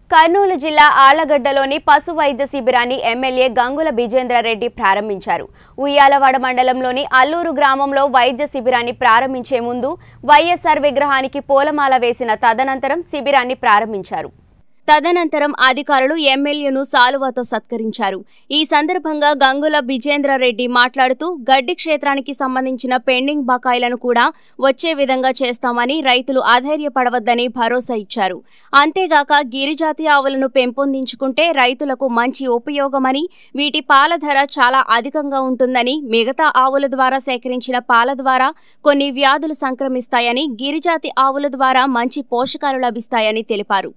కర్నూలు జిల్లా ఆళ్లగడ్డలోని పశు వైద్య శిబిరాన్ని ఎమ్మెల్యే గంగుల బిజేంద్రారెడ్డి ప్రారంభించారు ఉయ్యాలవాడ మండలంలోని అల్లూరు గ్రామంలో వైద్య శిబిరాన్ని ప్రారంభించే ముందు వైఎస్ఆర్ విగ్రహానికి పూలమాల వేసిన తదనంతరం శిబిరాన్ని ప్రారంభించారు తదనంతరం అధికారులు ఎమ్మెల్యేను సాలువాతో సత్కరించారు ఈ సందర్భంగా గంగుల బిజేంద్రారెడ్డి మాట్లాడుతూ గడ్డి క్షేత్రానికి సంబంధించిన పెండింగ్ బకాయిలను కూడా వచ్చే విధంగా చేస్తామని రైతులు అధైర్యపడవద్దని భరోసా ఇచ్చారు అంతేగాక గిరిజాతి ఆవులను పెంపొందించుకుంటే రైతులకు మంచి ఉపయోగమని వీటి పాల ధర చాలా అధికంగా ఉంటుందని మిగతా ఆవుల ద్వారా సేకరించిన పాల ద్వారా కొన్ని వ్యాధులు సంక్రమిస్తాయని గిరిజాతి ఆవుల ద్వారా మంచి పోషకాలు లభిస్తాయని తెలిపారు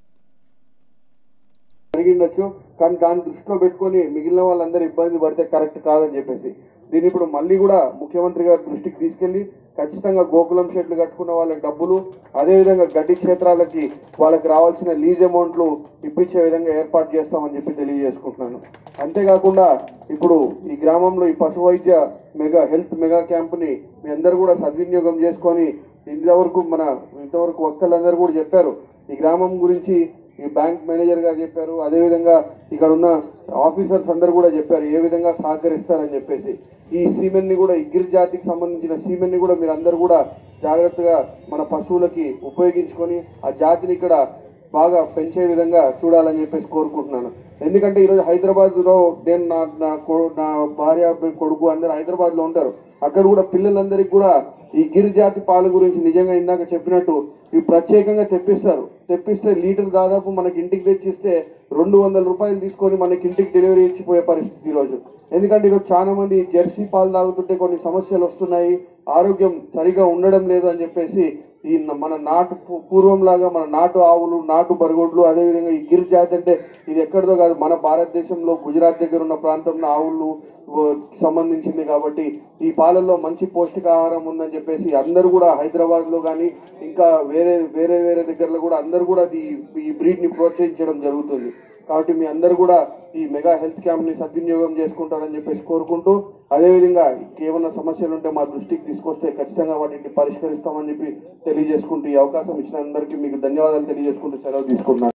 జరిగిండొచ్చు కానీ దాన్ని దృష్టిలో పెట్టుకొని మిగిలిన వాళ్ళందరూ ఇబ్బంది పడితే కరెక్ట్ కాదని చెప్పేసి దీన్ని ఇప్పుడు మళ్ళీ కూడా ముఖ్యమంత్రి గారి దృష్టికి తీసుకెళ్లి ఖచ్చితంగా గోకులం షెడ్లు కట్టుకున్న వాళ్ళకి డబ్బులు అదేవిధంగా గడ్డి క్షేత్రాలకి వాళ్ళకి రావాల్సిన లీజ్ అమౌంట్లు ఇప్పించే విధంగా ఏర్పాటు చేస్తామని చెప్పి తెలియజేసుకుంటున్నాను అంతేకాకుండా ఇప్పుడు ఈ గ్రామంలో ఈ పశు వైద్య మెగా హెల్త్ మెగా క్యాంపుని మీ అందరూ కూడా సద్వినియోగం చేసుకొని ఇంతవరకు మన ఇంతవరకు వక్తలందరూ కూడా చెప్పారు ఈ గ్రామం గురించి ఈ బ్యాంక్ మేనేజర్ గారు చెప్పారు అదేవిధంగా ఇక్కడ ఉన్న ఆఫీసర్స్ అందరు కూడా చెప్పారు ఏ విధంగా సహకరిస్తారని చెప్పేసి ఈ సీమెన్ ని కూడా ఈ గిర్ జాతికి సంబంధించిన సీమెన్ ని కూడా మీరు అందరు కూడా జాగ్రత్తగా మన పశువులకి ఉపయోగించుకొని ఆ జాతిని ఇక్కడ బాగా పెంచే విధంగా చూడాలని చెప్పేసి కోరుకుంటున్నాను ఎందుకంటే ఈరోజు హైదరాబాద్ లో నేను నా నా కొ- నా భార్య కొడుకు అందరు హైదరాబాద్ లో ఉంటారు అక్కడ కూడా పిల్లలందరికీ కూడా ఈ గిర్ జాతి పాలు గురించి నిజంగా ఇందాక చెప్పినట్టు ఇవి ప్రత్యేకంగా తెప్పిస్తారు తెప్పిస్తే లీటర్ దాదాపు మనకి ఇంటికి తెచ్చిస్తే రెండు వందల రూపాయలు తీసుకొని మనకి ఇంటికి డెలివరీ ఇచ్చిపోయే పరిస్థితి ఈరోజు ఎందుకంటే ఈరోజు చాలా మంది జెర్సీ పాలు తాగుతుంటే కొన్ని సమస్యలు వస్తున్నాయి ఆరోగ్యం సరిగా ఉండడం లేదు అని చెప్పేసి ఈ న- మన నాటు పూ- పూర్వంలాగా మన నాటు ఆవులు నాటు బరగొడ్లు అదేవిధంగా ఈ గిర్ జాతి అంటే ఇది ఎక్కడిదో కాదు మన భారతదేశంలో గుజరాత్ దగ్గర ఉన్న ప్రాంతంలో ఆవులు ఓ, సంబంధించింది కాబట్టి ఈ పాలల్లో మంచి పౌష్టికాహారం ఉందని చెప్పేసి అందరూ కూడా హైదరాబాద్ లో కానీ ఇంకా వేరే వేరే వేరే దగ్గరలో కూడా అందరూ కూడా ఈ ఈ బ్రీడ్ ని ప్రోత్సహించడం జరుగుతుంది కాబట్టి మీ అందరూ కూడా ఈ మెగా హెల్త్ క్యాంప్ ని సద్వినియోగం చేసుకుంటారని చెప్పేసి కోరుకుంటూ అదేవిధంగా ఏమన్నా సమస్యలు ఉంటే మా దృష్టికి తీసుకొస్తే ఖచ్చితంగా వాటిని పరిష్కరిస్తామని చెప్పి తెలియజేసుకుంటూ ఈ అవకాశం ఇచ్చిన అందరికీ మీకు ధన్యవాదాలు తెలియజేసుకుంటూ సెలవు తీసుకుంటున్నాను